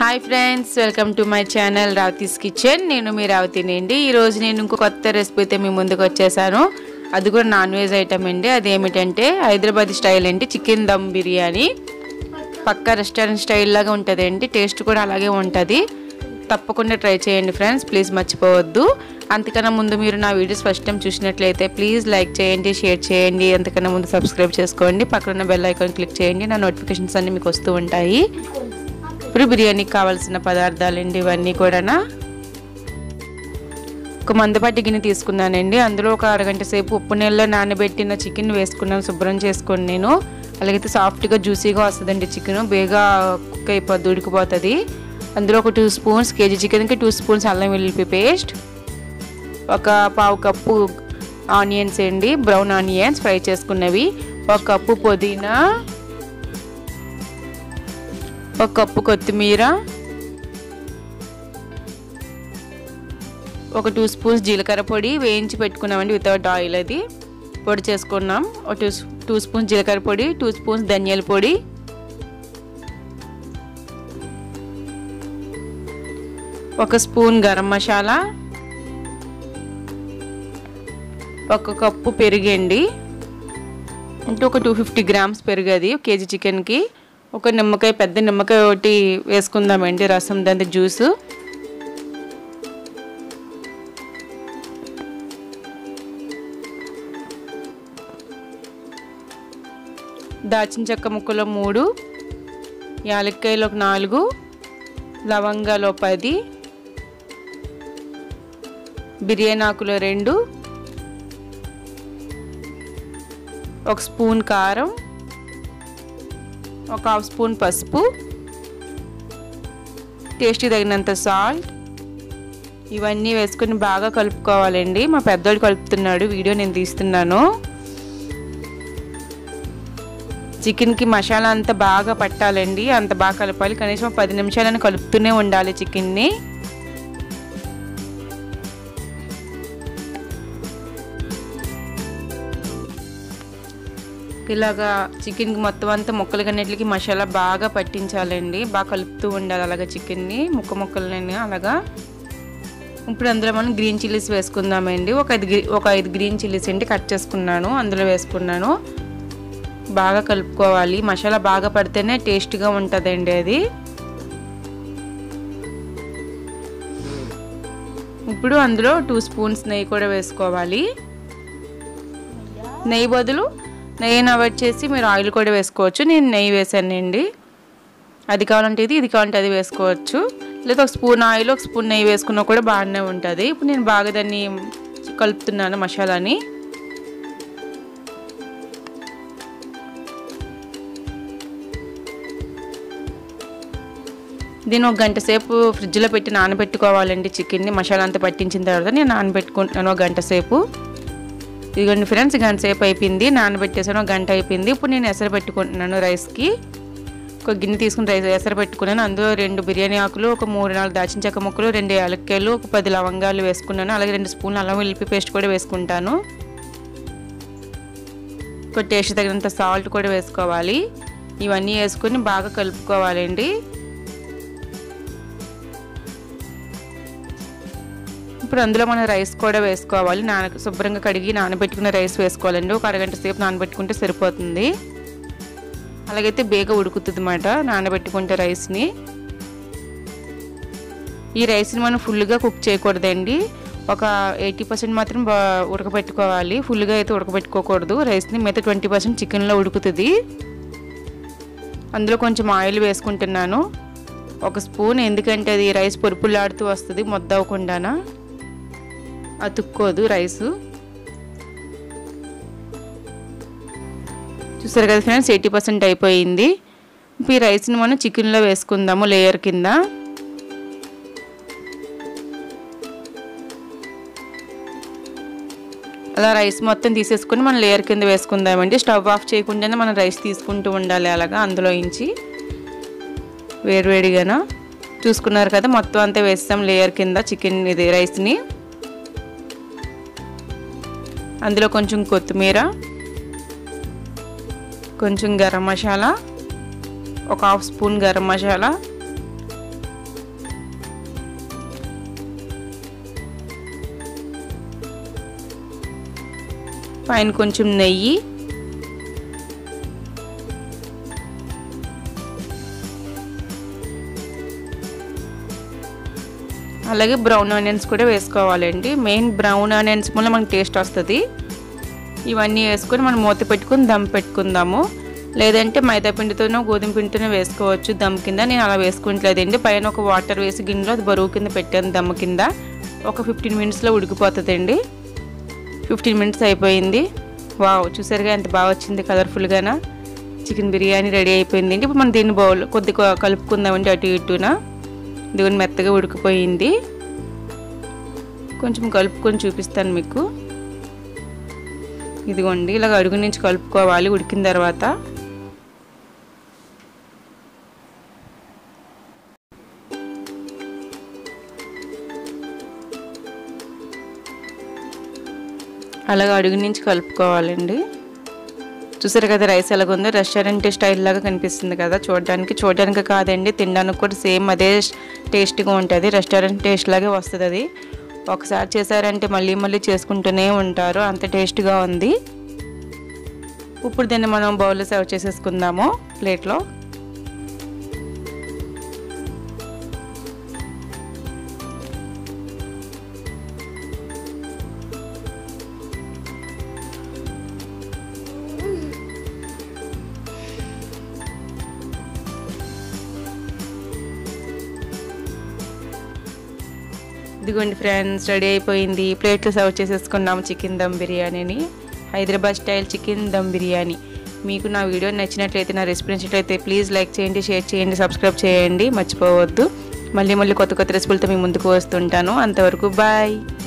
hi friends welcome to my channel Ravathi's kitchen నేను మీ రావతినండి ఈరోజు నేను ఇంకో కొత్త రెసిపీ అయితే మీ ముందుకు వచ్చేసాను అది కూడా నాన్ వెజ్ ఐటమ్ అండి అది ఏమిటంటే హైదరాబాద్ స్టైల్ అండి చికెన్ దమ్ బిర్యానీ పక్క రెస్టారెంట్ స్టైల్ లాగా ఉంటుందండి టేస్ట్ కూడా అలాగే ఉంటుంది తప్పకుండా ట్రై చేయండి ఫ్రెండ్స్ ప్లీజ్ మర్చిపోవద్దు అంతకన్నా ముందు మీరు నా వీడియోస్ ఫస్ట్ టైం చూసినట్లయితే ప్లీజ్ లైక్ చేయండి షేర్ చేయండి అంతకన్నా ముందు సబ్స్క్రైబ్ చేసుకోండి పక్కన బెల్ ఐకాన్ క్లిక్ చేయండి నా నోటిఫికేషన్స్ అన్నీ మీకు వస్తూ ఉంటాయి ఇప్పుడు బిర్యానీకి కావాల్సిన పదార్థాలండి ఇవన్నీ కూడా ఒక మందపాటి గిన్నె తీసుకున్నానండి అందులో ఒక అరగంట సేపు ఉప్పు నీళ్ళలో నానబెట్టిన చికెన్ వేసుకున్నాను శుభ్రం చేసుకొని నేను అలాగైతే సాఫ్ట్గా జ్యూసీగా వస్తుందండి చికెన్ బేగా కుక్ అయిపోద్ది ఉడికిపోతుంది అందులో ఒక టూ స్పూన్స్ కేజీ చికెన్కి టూ స్పూన్స్ అల్లం వెల్లుల్లి పేస్ట్ ఒక పావు కప్పు ఆనియన్స్ అండి బ్రౌన్ ఆనియన్స్ ఫ్రై చేసుకున్నవి ఒక కప్పు పుదీనా ఒక కప్పు కొత్తిమీర ఒక టూ స్పూన్స్ జీలకర్ర పొడి వేయించి పెట్టుకున్నామండి వితౌట్ ఆయిల్ అది పొడి చేసుకున్నాం ఒక టూ టూ స్పూన్స్ జీలకర్ర పొడి టూ స్పూన్స్ ధనియాల పొడి ఒక స్పూన్ గరం మసాలా ఒక కప్పు పెరుగండి అంటే ఒక టూ ఫిఫ్టీ గ్రామ్స్ పెరుగు అది కేజీ చికెన్కి ఒక నిమ్మకాయ పెద్ద నిమ్మకాయ ఒకటి వేసుకుందామండి రసం దాని జ్యూస్ దాచిన చెక్క ముక్కలు మూడు యాలక్కాయలు ఒక నాలుగు లవంగాలు ఒక పది బిర్యానీ ఆకులు రెండు ఒక స్పూన్ కారం ఒక హాఫ్ స్పూన్ పసుపు టేస్ట్కి తగినంత సాల్ట్ ఇవన్నీ వేసుకొని బాగా కలుపుకోవాలండి మా పెద్దోడు కలుపుతున్నాడు వీడియో నేను తీస్తున్నాను చికెన్కి మసాలా అంతా బాగా పట్టాలండి అంత బాగా కలపాలి కనీసం పది నిమిషాలను కలుపుతూనే ఉండాలి చికెన్ని ఇలాగా చికెన్కి మొత్తం అంతా ముక్కలు కన్నిటికి మసాలా బాగా పట్టించాలండి బాగా కలుపుతూ ఉండాలి అలాగా చికెన్ని ముక్క ముక్కలని అలాగా ఇప్పుడు అందులో మనం గ్రీన్ చిల్లీస్ వేసుకుందామండి ఒక ఐదు ఒక ఐదు గ్రీన్ చిల్లీస్ అండి కట్ చేసుకున్నాను అందులో వేసుకున్నాను బాగా కలుపుకోవాలి మసాలా బాగా పడితేనే టేస్ట్గా ఉంటుందండి అది ఇప్పుడు అందులో టూ స్పూన్స్ నెయ్యి కూడా వేసుకోవాలి నెయ్యి బదులు నెయ్యిని అవాయిడ్ చేసి మీరు ఆయిల్ కూడా వేసుకోవచ్చు నేను నెయ్యి వేసానండి అది కావాలంటే ఇది ఇది కావాలంటే అది వేసుకోవచ్చు లేదా ఒక స్పూన్ ఆయిల్ ఒక స్పూన్ నెయ్యి వేసుకున్నా కూడా బాగానే ఉంటుంది ఇప్పుడు నేను బాగా దాన్ని కలుపుతున్నాను మసాలాని దీన్ని ఒక గంట సేపు ఫ్రిడ్జ్లో పెట్టి నానబెట్టుకోవాలండి చికెన్ని మసాలా అంతా పట్టించిన తర్వాత నేను నానబెట్టుకుంటున్నాను ఒక గంట సేపు ఇదిగోండి ఫ్రెండ్స్ గంట సేపు అయిపోయింది నానబెట్టేసాను ఒక గంట అయిపోయింది ఇప్పుడు నేను ఎసరు పెట్టుకుంటున్నాను రైస్కి ఒక గిన్నె తీసుకుని రైస్ ఎసరు పెట్టుకున్నాను అందులో రెండు బిర్యానీ ఆకులు ఒక మూడు నాలుగు దాచిన చెక్క ముక్కలు రెండు యాలక్కాయలు ఒక పది లవంగాలు వేసుకున్నాను అలాగే రెండు స్పూన్లు అల్లం వెల్లిపి పేస్ట్ కూడా వేసుకుంటాను ఒక టేస్ట్ తగినంత సాల్ట్ కూడా వేసుకోవాలి ఇవన్నీ వేసుకొని బాగా కలుపుకోవాలండి ఇప్పుడు అందులో మనం రైస్ కూడా వేసుకోవాలి నాన శుభ్రంగా కడిగి నానబెట్టుకున్న రైస్ వేసుకోవాలండి ఒక అరగంట సేపు నానబెట్టుకుంటే సరిపోతుంది అలాగైతే బేగ ఉడుకుతుంది అన్నమాట నానబెట్టుకుంటే రైస్ని ఈ రైస్ని మనం ఫుల్గా కుక్ చేయకూడదండి ఒక ఎయిటీ పర్సెంట్ మాత్రం బా ఉడకబెట్టుకోవాలి ఫుల్గా అయితే ఉడకబెట్టుకోకూడదు రైస్ని మిగతా ట్వంటీ పర్సెంట్ చికెన్లో ఉడుకుతుంది అందులో కొంచెం ఆయిల్ వేసుకుంటున్నాను ఒక స్పూన్ ఎందుకంటే అది రైస్ పొరుపులాడుతూ వస్తుంది మొద్ద అవ్వకుండానా అతుక్కోదు రైసు చూసారు కదా ఫ్రెండ్స్ ఎయిటీ పర్సెంట్ అయిపోయింది ఇప్పుడు ఈ రైస్ని మనం చికెన్లో వేసుకుందాము లేయర్ కింద అలా రైస్ మొత్తం తీసేసుకొని మనం లేయర్ కింద వేసుకుందామండి స్టవ్ ఆఫ్ చేయకుండానే మనం రైస్ తీసుకుంటూ ఉండాలి అలాగా అందులో ఇంచి వేడివేడిగానా చూసుకున్నారు కదా మొత్తం అంతా వేస్తాం లేయర్ కింద చికెన్ ఇది రైస్ని అందులో కొంచెం కొత్తిమీర కొంచెం గరం మసాలా ఒక హాఫ్ స్పూన్ గరం మసాలా పైన కొంచెం నెయ్యి అలాగే బ్రౌన్ ఆనియన్స్ కూడా వేసుకోవాలండి మెయిన్ బ్రౌన్ ఆనియన్స్ వల్ల మనకి టేస్ట్ వస్తుంది ఇవన్నీ వేసుకొని మనం మూత పెట్టుకొని దమ్ పెట్టుకుందాము లేదంటే మైదా పిండితోనో గోధుమ పిండితోనో వేసుకోవచ్చు దమ్ కింద నేను అలా వేసుకుంటలేదండి పైన ఒక వాటర్ వేసి గిన్నెలో అది బరువు కింద పెట్టాను దమ్ కింద ఒక ఫిఫ్టీన్ మినిట్స్లో ఉడికిపోతుందండి ఫిఫ్టీన్ మినిట్స్ అయిపోయింది వావ్ చూసారుగా ఎంత బాగా వచ్చింది కలర్ఫుల్గానా చికెన్ బిర్యానీ రెడీ అయిపోయింది ఇప్పుడు మనం దీన్ని బౌల్ కొద్దిగా కలుపుకుందామండి అటు ఇటున ఇదిగోని మెత్తగా ఉడికిపోయింది కొంచెం కలుపుకొని చూపిస్తాను మీకు ఇదిగోండి ఇలాగ అడుగు నుంచి కలుపుకోవాలి ఉడికిన తర్వాత అలాగ అడుగు నుంచి కలుపుకోవాలండి చూసారు కదా రైస్ ఎలాగుందో రెస్టారెంట్ స్టైల్ లాగా కనిపిస్తుంది కదా చూడడానికి చూడడానికి కాదండి తినడానికి కూడా సేమ్ అదే టేస్ట్గా ఉంటుంది రెస్టారెంట్ టేస్ట్ లాగే వస్తుంది అది ఒకసారి చేశారంటే మళ్ళీ మళ్ళీ చేసుకుంటూనే ఉంటారు అంత టేస్ట్గా ఉంది ఇప్పుడు దీన్ని మనం బౌల్లో సర్వ్ చేసేసుకుందాము ప్లేట్లో ఇదిగోండి ఫ్రెండ్స్ రెడీ అయిపోయింది ప్లేట్లో సర్వ్ చేసేసుకున్నాము చికెన్ దమ్ బిర్యానీని హైదరాబాద్ స్టైల్ చికెన్ దమ్ బిర్యానీ మీకు నా వీడియో నచ్చినట్లయితే నా రెసిపీ నచ్చినట్లయితే ప్లీజ్ లైక్ చేయండి షేర్ చేయండి సబ్స్క్రైబ్ చేయండి మర్చిపోవద్దు మళ్ళీ మళ్ళీ కొత్త కొత్త రెసిపీలతో మీ ముందుకు వస్తుంటాను అంతవరకు బాయ్